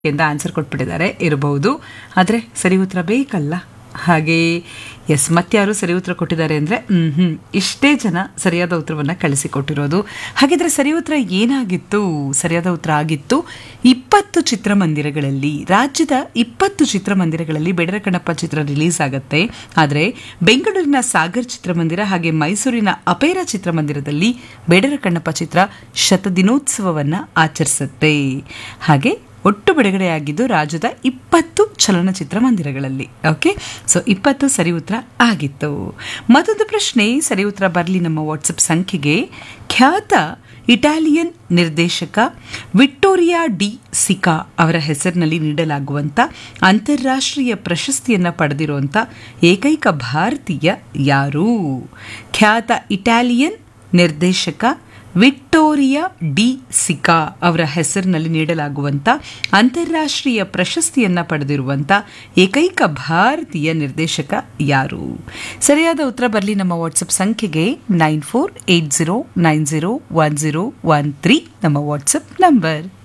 ಎಂದು ಆನ್ಸರ್ ಕೊಟ್ಬಿಟ್ಟಿದ್ದಾರೆ ಇರಬಹುದು ಆದರೆ ಸರಿ ಉತ್ತರ ಬೇಕಲ್ಲ ಹಾಗೆ ಎಸ್ ಮತ್ಯಾರು ಸರಿ ಉತ್ತರ ಕೊಟ್ಟಿದ್ದಾರೆ ಅಂದರೆ ಹ್ಞೂ ಇಷ್ಟೇ ಜನ ಸರಿಯಾದ ಉತ್ತರವನ್ನು ಕಳಿಸಿಕೊಟ್ಟಿರೋದು ಹಾಗಿದ್ರೆ ಸರಿ ಉತ್ತರ ಏನಾಗಿತ್ತು ಸರಿಯಾದ ಉತ್ತರ ಆಗಿತ್ತು ಇಪ್ಪತ್ತು ಚಿತ್ರಮಂದಿರಗಳಲ್ಲಿ ರಾಜ್ಯದ ಇಪ್ಪತ್ತು ಚಿತ್ರಮಂದಿರಗಳಲ್ಲಿ ಬೆಡರ ಕಣ್ಣಪ್ಪ ಚಿತ್ರ ರಿಲೀಸ್ ಆಗುತ್ತೆ ಆದರೆ ಬೆಂಗಳೂರಿನ ಸಾಗರ್ ಚಿತ್ರಮಂದಿರ ಹಾಗೆ ಮೈಸೂರಿನ ಅಪೇರಾ ಚಿತ್ರಮಂದಿರದಲ್ಲಿ ಬೆಡರ ಕಣ್ಣಪ್ಪ ಚಿತ್ರ ಶತದಿನೋತ್ಸವವನ್ನು ಆಚರಿಸುತ್ತೆ ಹಾಗೆ ಒಟ್ಟು ಬಿಡುಗಡೆಯಾಗಿದ್ದು ರಾಜ್ಯದ ಇಪ್ಪತ್ತು ಚಲನಚಿತ್ರ ಮಂದಿರಗಳಲ್ಲಿ ಓಕೆ ಸೊ ಇಪ್ಪತ್ತು ಸರಿ ಉತ್ತರ ಆಗಿತ್ತು ಮತ್ತೊಂದು ಪ್ರಶ್ನೆ ಸರಿ ಉತ್ತರ ಬರಲಿ ನಮ್ಮ ವಾಟ್ಸಪ್ ಸಂಖ್ಯೆಗೆ ಖ್ಯಾತ ಇಟಾಲಿಯನ್ ನಿರ್ದೇಶಕ ವಿಕ್ಟೋರಿಯಾ ಡಿ ಸಿಕಾ ಅವರ ಹೆಸರಿನಲ್ಲಿ ನೀಡಲಾಗುವಂಥ ಅಂತಾರಾಷ್ಟ್ರೀಯ ಪ್ರಶಸ್ತಿಯನ್ನು ಪಡೆದಿರುವಂಥ ಏಕೈಕ ಭಾರತೀಯ ಯಾರು ಖ್ಯಾತ ಇಟಾಲಿಯನ್ ನಿರ್ದೇಶಕ ವಿಕ್ಟೋರಿಯಾ ಡಿ ಸಿಕಾ ಅವರ ಹೆಸರಿನಲ್ಲಿ ನೀಡಲಾಗುವಂಥ ಅಂತಾರಾಷ್ಟ್ರೀಯ ಪ್ರಶಸ್ತಿಯನ್ನು ಪಡೆದಿರುವಂಥ ಏಕೈಕ ಭಾರತೀಯ ನಿರ್ದೇಶಕ ಯಾರು ಸರಿಯಾದ ಉತ್ತರ ಬರಲಿ ನಮ್ಮ ವಾಟ್ಸಪ್ ಸಂಖ್ಯೆಗೆ nine four eight zero nine zero one zero one three ನಮ್ಮ ವಾಟ್ಸಪ್ ನಂಬರ್